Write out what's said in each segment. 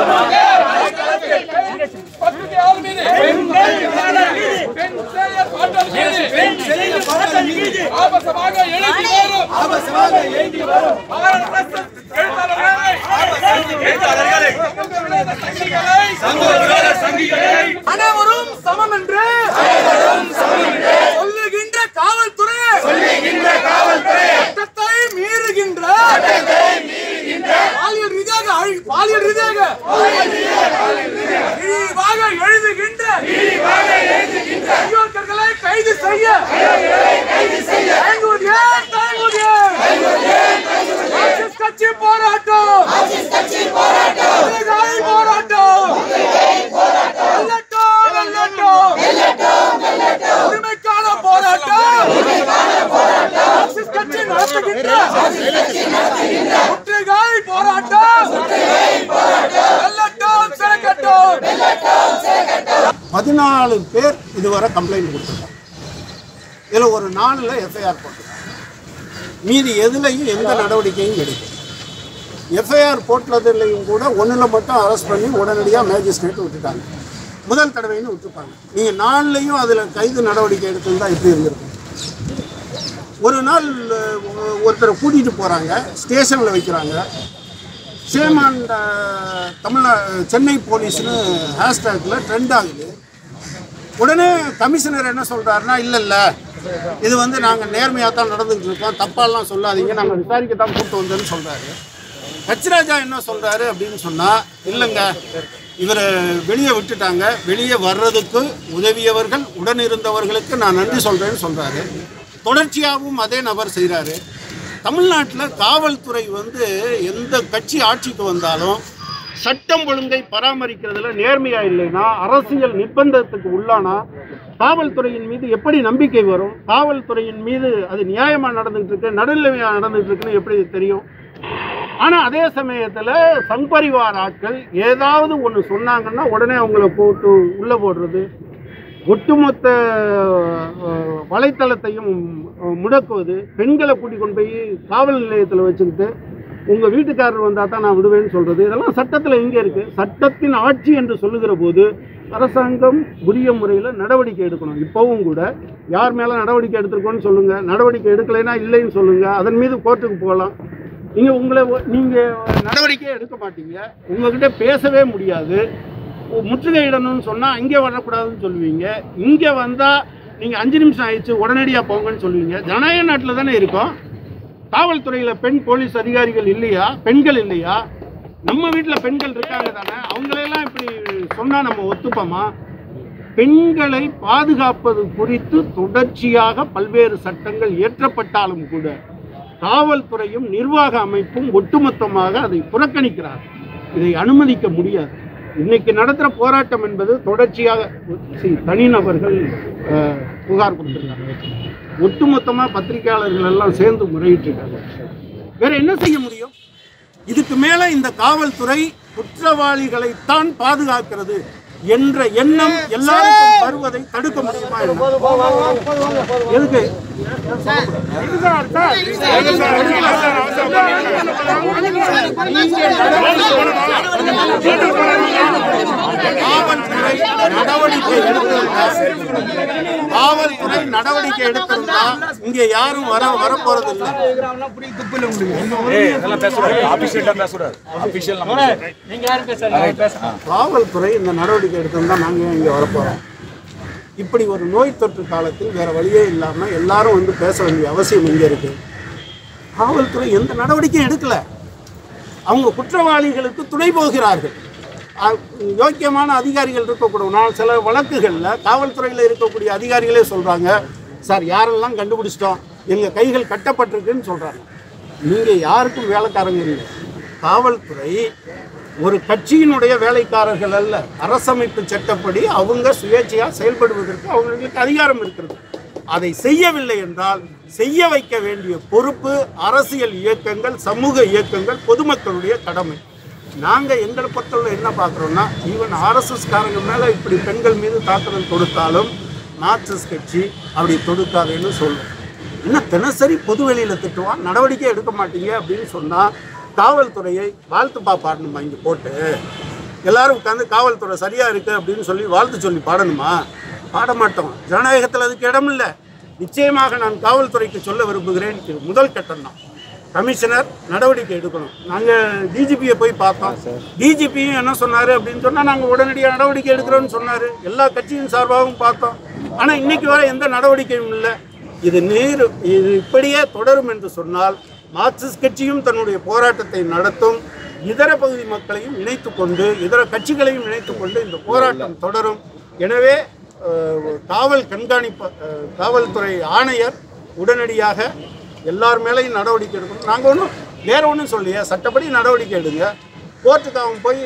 பத்திரிகையாளர் மீது பெண் செயல் பாட்டல் மீது ஆபாசமாக எழுதி வரும் RSS எழுத்தாளர்களை சங்கிகளை அனைவரும் சமம் என்று சொல்லுகின்ற காவல்துறை சட்டத்தை மீறுகின்ற பாலியல் ரீதியாக அழி- பாலியல் ரீதியாக இழிவாக எழுதுகின்ற அயோக்கியர்களை கைது செய்ய தயங்குவது ஏன்? தயங்குவது ஏன்? மார்க்சிஸ்ட் கட்சி போராட்டம் விடுதலை போராட்டம் வெல்லட்டும், வெல்லட்டும். உரிமைக்கான போராட்டம் மார்க்சிஸ்ட் கட்சி நடத்துகின்ற முற்றுகை போராட்டம் வெல்லட்டும், சிறைக்கட்டும். பதினாலு பேர் இதுவரை கம்ப்ளைண்ட் கொடுத்துருக்காங்க இதில் ஒரு நாளில் எஃப்ஐஆர் போட்டிருக்காங்க மீதி எதுலையும் எந்த நடவடிக்கையும் கிடைக்கும் எஃப்ஐஆர் போட்டதுலையும் கூட ஒன்றில் மட்டும் அரெஸ்ட் பண்ணி உடனடியாக மேஜிஸ்ட்ரேட் விட்டுட்டாங்க முதல் தடவைன்னு விட்டுருப்பாங்க நீங்கள் நாலுலையும் அதில் கைது நடவடிக்கை எடுத்திருந்தா எப்படி இருந்திருக்கும் ஒரு நாள் அஹ், ஒருத்தரை கூட்டிகிட்டு போகிறாங்க ஸ்டேஷனில் வைக்கிறாங்க சேமாண்ட தமிழ்நா சென்னை போலீஸ்னு ஹேஷ்டேக்கில் ட்ரெண்ட் ஆகுது உடனே கமிஷனர் என்ன சொல்கிறாருன்னா இல்லை இல்லை இது வந்து நாங்கள் நேர்மையாக தான் நடந்துகிட்டு இருக்கோம் தப்பாலாம் சொல்லாதீங்க நாங்கள் விசாரிக்க தான் கூப்பிட்டு வந்தோன்னு சொல்கிறாரு ஹச்ராஜா என்ன சொல்கிறாரு அப்படின்னு சொன்னால் இல்லைங்க இவரை வெளியே விட்டுட்டாங்க வெளியே வர்றதுக்கு உதவியவர்கள் உடன் இருந்தவர்களுக்கு நான் நன்றி சொல்கிறேன்னு சொல்கிறாரு தொடர்ச்சியாகவும் அதே நபர் செய்கிறாரு தமிழ்நாட்டில் காவல்துறை வந்து எந்த கட்சி ஆட்சிக்கு வந்தாலும் சட்டம் ஒழுங்கை பராமரிக்கிறதுல நேர்மையா இல்லைன்னா அரசியல் நிர்பந்தத்துக்கு உள்ளானா காவல்துறையின் மீது எப்படி நம்பிக்கை வரும் காவல்துறையின் மீது அது நியாயமா நடந்துகிட்டு இருக்கு நடுநிலைமையா நடந்துகிட்டு இருக்குன்னு எப்படி தெரியும் ஆனா அதே சமயத்துல சங்பரிவார் ஆட்கள் ஏதாவது ஒன்று சொன்னாங்கன்னா உடனே அவங்கள போட்டு உள்ள போடுறது ஒட்டுமொத்த அஹ், வலைத்தளத்தையும் அஹ், முடக்குவது பெண்களை கூட்டிக் கொண்டு போய் காவல் நிலையத்தில் வச்சுக்கிட்டு உங்க வீட்டுக்காரர் வந்தா தான் நான் விடுவேன்னு சொல்றது இதெல்லாம் சட்டத்தில் எங்கே இருக்கு சட்டத்தின் ஆட்சி என்று சொல்லுகிற போது அரசாங்கம் உரிய முறையில் நடவடிக்கை எடுக்கணும் இப்போவும் கூட யார் மேலே நடவடிக்கை எடுத்திருக்கோன்னு சொல்லுங்க நடவடிக்கை எடுக்கலைன்னா இல்லைன்னு சொல்லுங்க அதன் மீது கோர்ட்டுக்கு போகலாம் நீங்க உங்களை நீங்க நடவடிக்கையே எடுக்க மாட்டீங்க உங்ககிட்ட பேசவே முடியாது முற்றுகையிடணும்னு சொன்னால் அங்கே வரக்கூடாதுன்னு சொல்லுவீங்க இங்கே வந்தால் நீங்கள் அஞ்சு நிமிஷம் ஆயிடுச்சு உடனடியாக போங்கன்னு சொல்லுவீங்க ஜனநாயக நாட்டில் தானே இருக்கோம் காவல்துறையில் பெண் போலீஸ் அதிகாரிகள் இல்லையா பெண்கள் இல்லையா நம்ம வீட்டில் பெண்கள் இருக்காங்க தானே அவங்களையெல்லாம் இப்படி சொன்னால் நம்ம ஒத்துப்போமா பெண்களை பாதுகாப்பது குறித்து தொடர்ச்சியாக பல்வேறு சட்டங்கள் இயற்றப்பட்டாலும் கூட காவல்துறையும் நிர்வாக அமைப்பும் ஒட்டுமொத்தமாக அதை புறக்கணிக்கிறார் இதை அனுமதிக்க முடியாது இன்னைக்கு நடத்துகிற போராட்டம் என்பது தொடர்ச்சியாக சி- தனிநபர்கள் அஹ், புகார் கொடுத்துருக்காங்க ஒட்டுமொத்தமாக பத்திரிகையாளர்கள் எல்லாம் சேர்ந்து முறையிட்டிருக்காங்க வேற என்ன செய்ய முடியும் இதுக்கு மேல இந்த காவல்துறை குற்றவாளிகளைத்தான் பாதுகாக்கிறது என்ற எண்ணம் எல்லாருக்கும் வருவதை தடுக்க முடியுமா என்ன? எதுக்கு காவல்துறை நடவடிக்கை எடுத்திருந்தா காவல்துறை நடவடிக்கை எடுத்திருந்தா இங்க யாரும் வர வர போறது இல்லை காவல்துறை இந்த நடவடிக்கை எடுத்திருந்தா நாங்க ஏன் இங்க வரப்போறோம் இப்படி ஒரு நோய் தொற்று காலத்தில் வேற வழியே இல்லாம எல்லாரும் வந்து பேச வேண்டிய அவசியம் இங்க இருக்கு காவல்துறை எந்த நடவடிக்கையும் எடுக்கல அவங்க குற்றவாளிகளுக்கு துணை போகிறார்கள் அ- யோக்கியமான அதிகாரிகள் இருக்கக்கூடாது நான் சில வழக்குகளில் காவல்துறையில் இருக்கக்கூடிய அதிகாரிகளே சொல்கிறாங்க சார் யாரெல்லாம் கண்டுபிடிச்சிட்டோம் எங்கள் கைகள் கட்டப்பட்டிருக்குன்னு சொல்கிறாங்க நீங்கள் யாருக்கும் வேலைக்காரங்க இல்லை காவல்துறை ஒரு கட்சியினுடைய வேலைக்காரர்கள் அல்ல அரசமைப்பு சட்டப்படி அவங்க சுயேட்சையாக செயல்படுவதற்கு அவங்களுக்கு அதிகாரம் இருக்கிறது அதை செய்யவில்லை என்றால் செய்ய வைக்க வேண்டிய பொறுப்பு அரசியல் இயக்கங்கள் சமூக இயக்கங்கள் பொதுமக்களுடைய கடமை நாங்கள் எங்களை பொறுத்தவரை என்ன பார்க்குறோம்னா ஈவன் ஆர்எஸ்எஸ் காரங்க மேலே இப்படி பெண்கள் மீது தாக்குதல் தொடுத்தாலும் மார்க்சிஸ்ட் கட்சி அப்படி தொடுக்காதுன்னு சொல்லும் இன்னும் தினசரி பொது வெளியில் திட்டுவான் நடவடிக்கை எடுக்க மாட்டீங்க அப்படின்னு சொன்னால் காவல்துறையை வாழ்த்து பாப்பாடணுமா இங்கே போட்டு எல்லாரும் உட்காந்து காவல்துறை சரியா இருக்கு அப்படின்னு சொல்லி வாழ்த்து சொல்லி பாடணுமா பாட மாட்டோம் ஜனநாயகத்தில் அதுக்கு இடம் இல்லை நிச்சயமாக நான் காவல்துறைக்கு சொல்ல விரும்புகிறேன் இது முதல் கட்டம் தான் கமிஷனர் நடவடிக்கை எடுக்கணும் நாங்கள் டிஜிபியை போய் பார்த்தோம் டிஜிபியும் என்ன சொன்னார் அப்படின்னு சொன்னால் நாங்கள் உடனடியாக நடவடிக்கை எடுக்கிறோம்னு சொன்னார் எல்லா கட்சியின் சார்பாகவும் பார்த்தோம் ஆனால் இன்னைக்கு வரை எந்த நடவடிக்கையும் இல்லை இது நீர் இது இப்படியே தொடரும் என்று சொன்னால் மார்க்சிஸ்ட் கட்சியும் தன்னுடைய போராட்டத்தை நடத்தும் இதர பகுதி மக்களையும் இணைத்து கொண்டு இதர கட்சிகளையும் இணைத்து கொண்டு இந்த போராட்டம் தொடரும் எனவே அஹ், காவல் கண்காணிப்பு அஹ், காவல்துறை ஆணையர் உடனடியாக எல்லார் மேலேயும் நடவடிக்கை எடுக்கணும் நாங்கள் ஒன்றும் வேற ஒன்றும் சொல்லியே சட்டப்படி நடவடிக்கை எடுங்க கோர்ட்டுக்கு அவன் போய்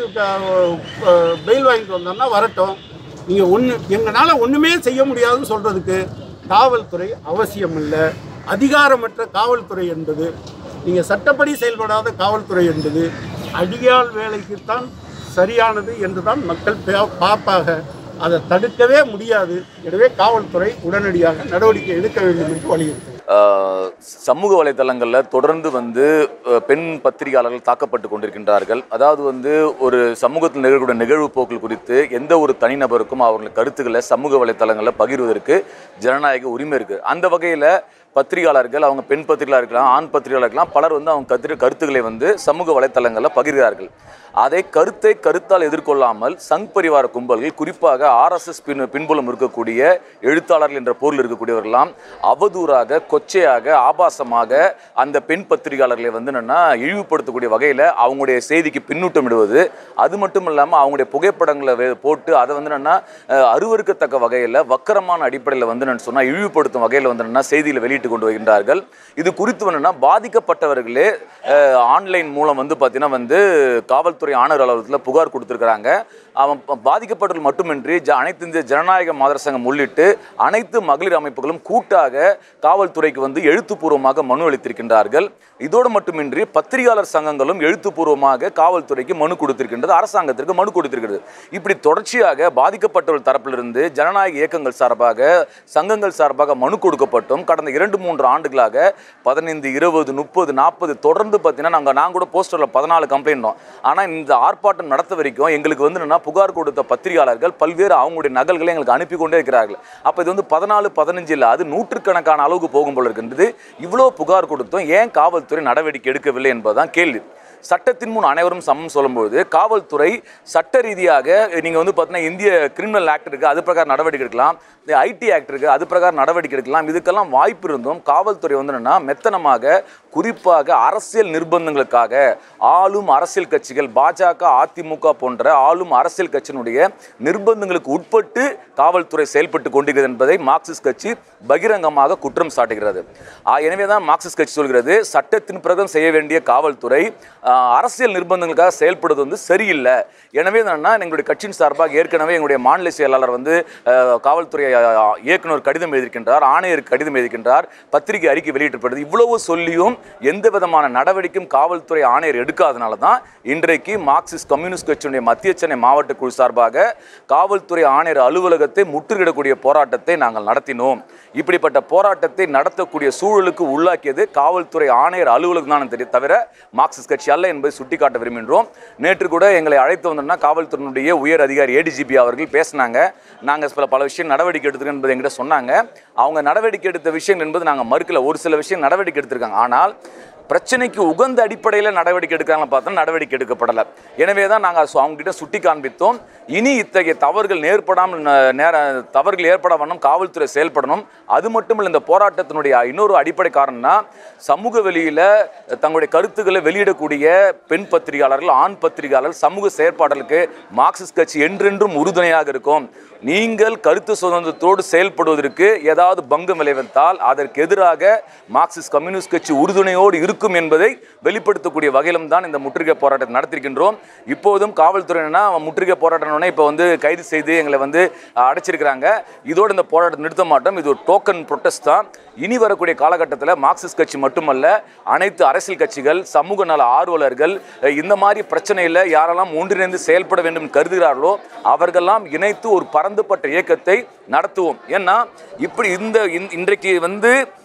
பெயில் வாங்கிட்டு வந்தான்னா வரட்டும் நீங்கள் ஒன்று எங்களால் ஒன்றுமே செய்ய முடியாதுன்னு சொல்கிறதுக்கு காவல்துறை அவசியம் இல்லை அதிகாரமற்ற காவல்துறை என்பது நீங்கள் சட்டப்படி செயல்படாத காவல்துறை என்பது அடியாள் வேலைக்குத்தான் சரியானது என்று தான் மக்கள் பா- பார்ப்பாக அதை தடுக்கவே முடியாது எனவே காவல்துறை உடனடியாக நடவடிக்கை எடுக்க வேண்டும் என்று வலியுறுத்தும் ஆஹ் சமூக வலைதளங்களில் தொடர்ந்து வந்து அஹ், பெண் பத்திரிகையாளர்கள் தாக்கப்பட்டு கொண்டிருக்கின்றார்கள் அதாவது வந்து ஒரு சமூகத்தில் நிகழக்கூடிய நிகழ்வு போக்கள் குறித்து எந்த ஒரு தனிநபருக்கும் அவர்கள் கருத்துக்களை சமூக வலைதளங்களில் பகிர்வதற்கு ஜனநாயக உரிமை இருக்குது அந்த வகையில் பத்திரிகையாளர்கள் அவங்க பெண் பத்திரிகையாளர் இருக்கலாம் ஆண் பத்திரிகையாளர் இருக்கலாம் பலர் வந்து அவங்க கத்திரி கருத்துக்களை வந்து சமூக வலைத்தளங்களில் பகிர்கிறார்கள் அதை கருத்தை கருத்தால் எதிர்கொள்ளாமல் சங் பரிவார கும்பல்கள் குறிப்பாக ஆர்எஸ்எஸ் பின் பின்புலம் இருக்கக்கூடிய எழுத்தாளர்கள் என்ற பொருள் இருக்கக்கூடியவர்களாம் அவதூறாக கொச்சையாக ஆபாசமாக அந்த பெண் பத்திரிகையாளர்களை வந்து என்னன்னா இழிவுபடுத்தக்கூடிய வகையில் அவங்களுடைய செய்திக்கு பின்னூட்டம் இடுவது அது மட்டும் இல்லாமல் அவங்களுடைய புகைப்படங்களை வே- போட்டு அதை வந்து என்னன்னா அஹ், அருவருக்கத்தக்க வகையில் வக்கரமான அடிப்படையில் வந்து நான் சொன்னால் இழிவுபடுத்தும் வகையில் வந்து என்னன்னா செய்தியில் வெளியிட்டு கொண்டு வருகின்றார்கள் இது குறித்து என்னன்னா பாதிக்கப்பட்டவர்களே அஹ், ஆன்லைன் மூலம் வந்து பார்த்தீங்கன்னா வந்து காவல்துறை ஆணையர் அலுவலகத்தில் புகார் கொடுத்துருக்குறாங்க அவன் ப- பாதிக்கப்பட்டவர்கள் மட்டுமின்றி ஜ அனைத்து இந்திய ஜனநாயக மாதர் சங்கம் உள்ளிட்டு அனைத்து மகளிர் அமைப்புகளும் கூட்டாக காவல்துறைக்கு வந்து எழுத்துப்பூர்வமாக மனு அளித்திருக்கின்றார்கள் இதோடு மட்டுமின்றி பத்திரிகையாளர் சங்கங்களும் எழுத்துப்பூர்வமாக காவல்துறைக்கு மனு கொடுத்திருக்கின்றது அரசாங்கத்திற்கு மனு கொடுத்திருக்கிறது இப்படி தொடர்ச்சியாக பாதிக்கப்பட்டவர்கள் தரப்பிலிருந்து ஜனநாயக இயக்கங்கள் சார்பாக சங்கங்கள் சார்பாக மனு கொடுக்கப்பட்டும் கடந்த இரண்டு மூன்று ஆண்டுகளாக பதினைந்து இருபது முப்பது நாற்பது தொடர்ந்து பார்த்தீங்கன்னா நாங்கள் நான் கூட போஸ்டரில் பதினாலு கம்ப்ளைண்ட் ஆனால் இந்த ஆர்ப்பாட்டம் நடத்த வரைக்கும் எங்களுக்கு வந்து என்னன்னா புகார் கொடுத்த பத்திரிகையாளர்கள் பல்வேறு அவங்களுடைய நகல்களை எங்களுக்கு அனுப்பி கொண்டே இருக்கிறார்கள் அப்போ இது வந்து பதினாலு பதினஞ்சு இல்லை அது நூற்றுக்கணக்கான அளவுக்கு போகும் போல இருக்கின்றது இவ்வளோ புகார் கொடுத்தும் ஏன் காவல்துறை நடவடிக்கை எடுக்கவில்லை என்பதுதான் கேள்வி சட்டத்தின் முன் அனைவரும் சமம் சொல்லும்போது காவல்துறை சட்ட ரீதியாக நீங்கள் வந்து பார்த்தீங்கன்னா இந்திய கிரிமினல் ஆக்ட் இருக்குது அது பிரகாரம் நடவடிக்கை எடுக்கலாம் இந்த ஐடி ஆக்ட் இருக்குது அது பிரகாரம் நடவடிக்கை எடுக்கலாம் இதுக்கெல்லாம் வாய்ப்பு இருந்தும் காவல்துறை வந்து என்னன்னா மெத்தனமாக குறிப்பாக அரசியல் நிர்பந்தங்களுக்காக ஆளும் அரசியல் கட்சிகள் பாஜக அதிமுக போன்ற ஆளும் அரசியல் கட்சியினுடைய நிர்பந்தங்களுக்கு உட்பட்டு காவல்துறை செயல்பட்டு கொண்டிருக்கிறது என்பதை மார்க்சிஸ்ட் கட்சி பகிரங்கமாக குற்றம் சாட்டுகிறது ஆ, எனவே தான் மார்க்சிஸ்ட் கட்சி சொல்கிறது சட்டத்தின் பிரகாரம் செய்ய வேண்டிய காவல்துறை ஆ, அரசியல் நிர்பந்தங்களுக்காக செயல்படுவது வந்து சரியில்லை எனவே என்னன்னா எங்களுடைய கட்சியின் சார்பாக ஏற்கனவே எங்களுடைய மாநில செயலாளர் வந்து ஆ, காவல்துறை ஆ, இயக்குனர் கடிதம் எழுதியிருக்கின்றார் ஆணையருக்கு கடிதம் எழுதியிருக்கின்றார் பத்திரிகை அறிக்கை வெளியிட்டப்படுது இவ்வளவு சொல்லியும் எந்த விதமான நடவடிக்கையும் காவல்துறை ஆணையர் எடுக்காதனால தான் இன்றைக்கு மார்க்சிஸ்ட் கம்யூனிஸ்ட் கட்சியினுடைய மத்திய சென்னை மாவட்ட குழு சார்பாக காவல்துறை ஆணையர் அலுவலகத்தை முற்றுகையிடக்கூடிய போராட்டத்தை நாங்கள் நடத்தினோம் இப்படிப்பட்ட போராட்டத்தை நடத்தக்கூடிய சூழலுக்கு உள்ளாக்கியது காவல்துறை ஆணையர் அலுவலகம் தான் தெரியும் தவிர மார்க்சிஸ்ட் கட்சி அல்ல என்பதை சுட்டிக்காட்ட விரும்புகின்றோம் நேற்று கூட எங்களை அழைத்து வந்தோம்னா காவல்துறையினுடைய உயர் அதிகாரி ஏடிஜிபி அவர்கள் பேசினாங்க நாங்கள் சில பல விஷயம் நடவடிக்கை எடுத்துருக்கோம் என்பதை எங்கிட்ட சொன்னாங்க அவங்க நடவடிக்கை எடுத்த விஷயம் என்பது நாங்கள் மறுக்கல ஒரு சில விஷயம் நடவடிக்கை எடுத்திருக்காங்க ஆனால் பிரச்சனைக்கு உகந்த அடிப்படையில் நடவடிக்கை எடுக்கிறாங்க பார்த்தா நடவடிக்கை எடுக்கப்படலை எனவே தான் நாங்கள் அவங்ககிட்ட சுட்டி காண்பித்தோம் இனி இத்தகைய தவறுகள் நேர்படாமல் ந- நேர தவறுகள் ஏற்பட வண்ணம் காவல்துறை செயல்படணும் அது மட்டும் இல்லை இந்த போராட்டத்தினுடைய இன்னொரு அடிப்படை காரணம்னா சமூக வெளியில் தங்களுடைய கருத்துக்களை வெளியிடக்கூடிய பெண் பத்திரிகையாளர்கள் ஆண் பத்திரிகையாளர்கள் சமூக செயற்பாடுகளுக்கு மார்க்சிஸ்ட் கட்சி என்றென்றும் உறுதுணையாக இருக்கும் நீங்கள் கருத்து சுதந்திரத்தோடு செயல்படுவதற்கு ஏதாவது பங்கம் விளைவித்தால் அதற்கு எதிராக மார்க்சிஸ்ட் கம்யூனிஸ்ட் கட்சி உறுதுணையோடு இருக்கும் என்பதை வெளிப்படுத்தக்கூடிய வகையிலும் தான் இந்த முற்றுகை போராட்டத்தை நடத்தியிருக்கின்றோம் இப்போதும் காவல்துறையினா முற்றுகை போராட்டம்னே இப்போ வந்து கைது செய்து எங்களை வந்து அஹ், அடைச்சிருக்கிறாங்க இதோடு இந்த போராட்டத்தை நிறுத்த மாட்டோம் இது ஒரு டோக்கன் ப்ரொட்டஸ்ட் தான் இனி வரக்கூடிய காலகட்டத்தில் மார்க்சிஸ்ட் கட்சி மட்டுமல்ல அனைத்து அரசியல் கட்சிகள் சமூக நல ஆர்வலர்கள் அஹ், இந்த மாதிரி பிரச்சனையில் யாரெல்லாம் ஒன்றிணைந்து செயல்பட வேண்டும் என்று கருதுகிறார்களோ அவர்களெல்லாம் இணைத்து ஒரு பரந்துபட்ட இயக்கத்தை நடத்துவோம் ஏன்னா இப்படி இந்த இந்த- இன்றைக்கு வந்து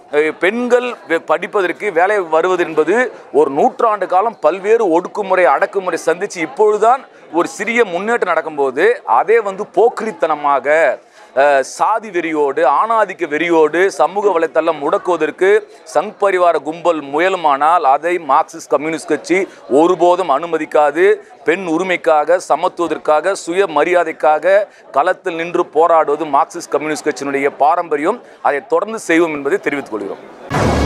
அஹ், பெண்கள் வெ- படிப்பதற்கு வேலை வருவது என்பது ஒரு நூற்றாண்டு காலம் பல்வேறு ஒடுக்குமுறை அடக்குமுறை சந்திச்சு இப்பொழுதுதான் ஒரு சிறிய முன்னேற்றம் நடக்கும்போது அதே வந்து போக்கிரித்தனமாக அஹ், சாதி வெறியோடு ஆணாதிக்க வெறியோடு சமூக வலைத்தளம் முடக்குவதற்கு சங் பரிவார கும்பல் முயலுமானால் அதை மார்க்சிஸ்ட் கம்யூனிஸ்ட் கட்சி ஒருபோதும் அனுமதிக்காது பெண் உரிமைக்காக சமத்துவத்திற்காக சுய மரியாதைக்காக களத்தில் நின்று போராடுவது மார்க்சிஸ்ட் கம்யூனிஸ்ட் கட்சியினுடைய பாரம்பரியம் அதை தொடர்ந்து செய்வோம் என்பதை தெரிவித்துக் கொள்கிறோம்